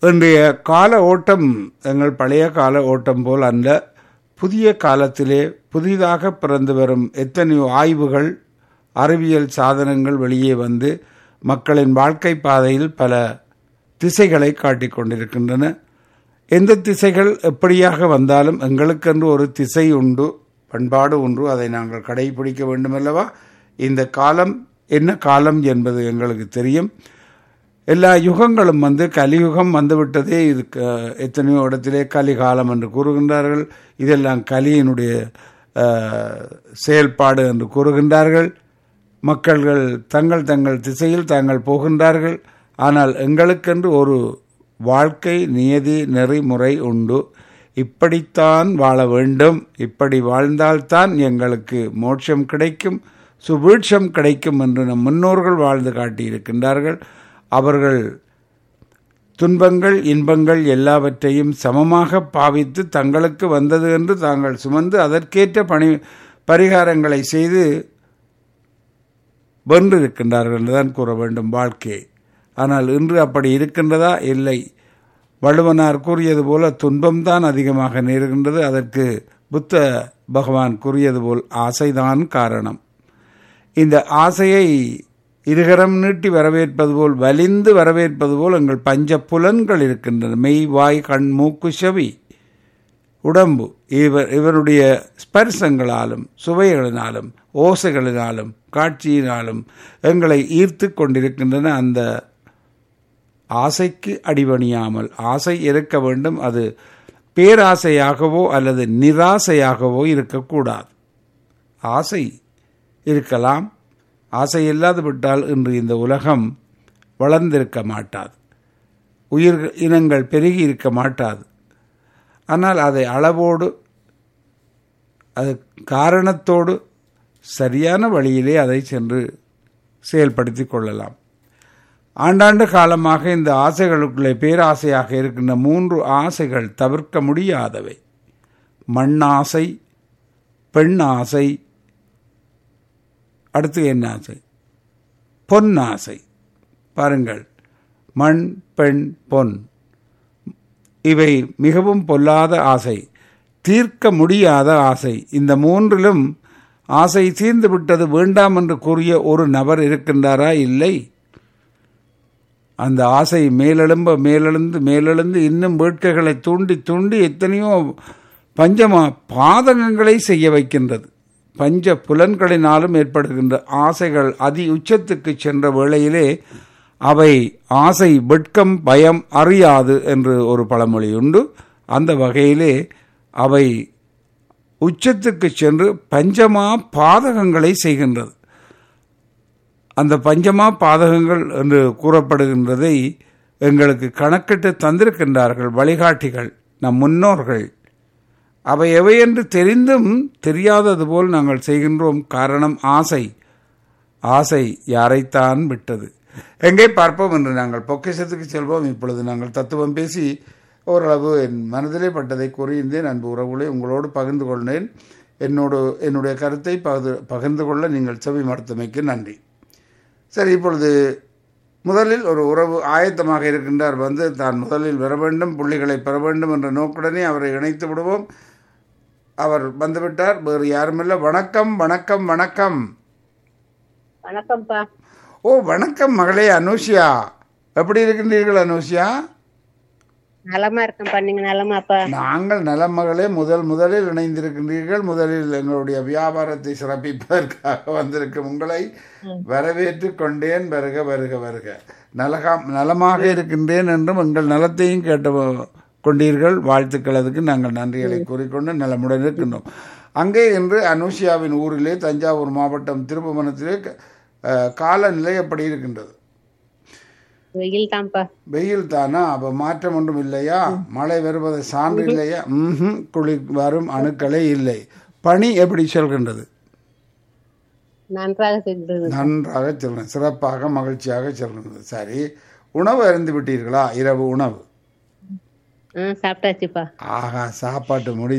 இன்றைய கால ஓட்டம் எங்கள் பழைய கால ஓட்டம் போல் அல்ல புதிய காலத்திலே புதிதாக பிறந்து வரும் எத்தனையோ ஆய்வுகள் அறிவியல் சாதனங்கள் வெளியே வந்து மக்களின் வாழ்க்கை பாதையில் பல திசைகளை காட்டிக் கொண்டிருக்கின்றன எந்த திசைகள் எப்படியாக வந்தாலும் எங்களுக்கென்று ஒரு திசை உண்டு பண்பாடு ஒன்று அதை நாங்கள் கடைபிடிக்க வேண்டுமல்லவா இந்த காலம் என்ன காலம் என்பது எங்களுக்கு தெரியும் எல்லா யுகங்களும் வந்து கலியுகம் வந்துவிட்டதே இது க- எத்தனையோ இடத்திலே கலிகாலம் என்று கூறுகின்றார்கள் இதெல்லாம் கலியினுடைய அஹ், செயல்பாடு என்று கூறுகின்றார்கள் மக்கள்கள் தங்கள் தங்கள் திசையில் தாங்கள் போகின்றார்கள் ஆனால் எங்களுக்கென்று ஒரு வாழ்க்கை நியதி நெறிமுறை உண்டு இப்படித்தான் வாழ வேண்டும் இப்படி வாழ்ந்தால்தான் எங்களுக்கு மோட்சம் கிடைக்கும் சுபீட்சம் கிடைக்கும் என்று நம் முன்னோர்கள் வாழ்ந்து காட்டியிருக்கின்றார்கள் அவர்கள் துன்பங்கள் இன்பங்கள் எல்லாவற்றையும் சமமாக பாவித்து தங்களுக்கு வந்தது என்று தாங்கள் சுமந்து அதற்கேற்ற பணி பரிகாரங்களை செய்து வென்றிருக்கின்றார்கள் என்றுதான் கூற வேண்டும் வாழ்க்கையை ஆனால் இன்று அப்படி இருக்கின்றதா இல்லை வள்ளுவனார் கூறியது போல துன்பம்தான் அதிகமாக நேருகின்றது அதற்கு புத்த பகவான் கூறியது போல் ஆசைதான் காரணம் இந்த ஆசையை இருகரம் நீட்டி வரவேற்பது போல் வலிந்து வரவேற்பது போல் எங்கள் பஞ்ச புலன்கள் இருக்கின்றன மெய் வாய் கண் மூக்கு செவி உடம்பு இவர் இவருடைய ஸ்பர்சங்களாலும் சுவைகளினாலும் ஓசைகளினாலும் காட்சியினாலும் எங்களை ஈர்த்து கொண்டிருக்கின்றன அந்த ஆசைக்கு அடிபணியாமல் ஆசை இருக்க வேண்டும் அது பேராசையாகவோ அல்லது நிராசையாகவோ இருக்கக்கூடாது ஆசை இருக்கலாம் ஆசை இல்லாது விட்டால் இன்று இந்த உலகம் வளர்ந்திருக்க மாட்டாது உயிர் இனங்கள் பெருகி இருக்க மாட்டாது ஆனால் அதை அளவோடு அது காரணத்தோடு சரியான வழியிலே அதை சென்று செயல்படுத்தி கொள்ளலாம் ஆண்டாண்டு காலமாக இந்த ஆசைகளுக்குள்ளே பேராசையாக இருக்கின்ற மூன்று ஆசைகள் தவிர்க்க முடியாதவை மண்ணாசை பெண் ஆசை அடுத்து என்ன ஆசை பொன் ஆசை பாருங்கள் மண் பெண் பொன் இவை மிகவும் பொல்லாத ஆசை தீர்க்க முடியாத ஆசை இந்த மூன்றிலும் ஆசை தீர்ந்து விட்டது வேண்டாம் என்று கூறிய ஒரு நபர் இருக்கின்றாரா இல்லை அந்த ஆசை மேலெழும்ப மேலெழுந்து மேலெழுந்து இன்னும் வேட்கைகளை தூண்டி தூண்டி எத்தனையோ பஞ்சமா பாதகங்களை செய்ய வைக்கின்றது பஞ்ச புலன்களினாலும் ஏற்படுகின்ற ஆசைகள் அதி உச்சத்துக்கு சென்ற வேளையிலே அவை ஆசை வெட்கம் பயம் அறியாது என்று ஒரு பழமொழி உண்டு அந்த வகையிலே அவை உச்சத்துக்கு சென்று பஞ்சமா பாதகங்களை செய்கின்றது அந்த பஞ்சமா பாதகங்கள் என்று கூறப்படுகின்றதை எங்களுக்கு கணக்கிட்டு தந்திருக்கின்றார்கள் வழிகாட்டிகள் நம் முன்னோர்கள் அவை எவை என்று தெரிந்தும் தெரியாதது போல் நாங்கள் செய்கின்றோம் காரணம் ஆசை ஆசை யாரைத்தான் விட்டது எங்கே பார்ப்போம் என்று நாங்கள் பொக்கிஷத்துக்கு செல்வோம் இப்பொழுது நாங்கள் தத்துவம் பேசி ஓரளவு என் மனதிலே பட்டதை கூறியிருந்தேன் அன்பு உறவுகளை உங்களோடு பகிர்ந்து கொண்டேன் என்னோடு என்னுடைய கருத்தை பகிர்ந்து பகிர்ந்து கொள்ள நீங்கள் செவி மறுத்தமைக்கு நன்றி சரி இப்பொழுது முதலில் ஒரு உறவு ஆயத்தமாக இருக்கின்றார் வந்து தான் முதலில் வர வேண்டும் புள்ளிகளை பெற வேண்டும் என்ற நோக்குடனே அவரை இணைத்து விடுவோம் அவர் வந்துவிட்டார் வேறு யாருமில்லை வணக்கம் வணக்கம் வணக்கம் வணக்கம்ப்பா ஓ வணக்கம் மகளே அனுஷியா எப்படி இருக்கின்றீர்கள் அனுஷியா நலமா இருக்கேன்ப்பா நீங்க நலமாப்பா நாங்கள் நலம் மகளே முதல் முதலில் இணைந்திருக்கின்றீர்கள் முதலில் எங்களுடைய வியாபாரத்தை சிறப்பிப்பதற்காக வந்திருக்கும் உங்களை வரவேற்று கொண்டேன் வருக வருக வருக நலகாம் நலமாக இருக்கின்றேன் என்றும் எங்கள் நலத்தையும் கேட்ட கொண்டீர்கள் வாழ்த்துக்கள் அதுக்கு நாங்கள் நன்றிகளை கூறிக்கொண்டு நலமுடன் இருக்கின்றோம் அங்கே இன்று அனுஷியாவின் ஊரிலே தஞ்சாவூர் மாவட்டம் திருப்புவனத்திலே அஹ், காலநிலை எப்படி இருக்கின்றது வெயில் தான்ப்பா வெயில் தானா அப்ப மாற்றம் ஒன்றும் இல்லையா மழை வருவது சான்று இல்லையா ம்ஹும் குளிர் வரும் அணுக்களே இல்லை பனி எப்படி சொல்கின்றது நன்றாக சென்றது நன்றாக சொல்கிறேன் சிறப்பாக மகிழ்ச்சியாக சொல்கின்றது சரி உணவு அருந்து விட்டீர்களா இரவு உணவு ஆ சாப்பிட்டாச்சுப்பா ஆஹா சாப்பாட்டு முடி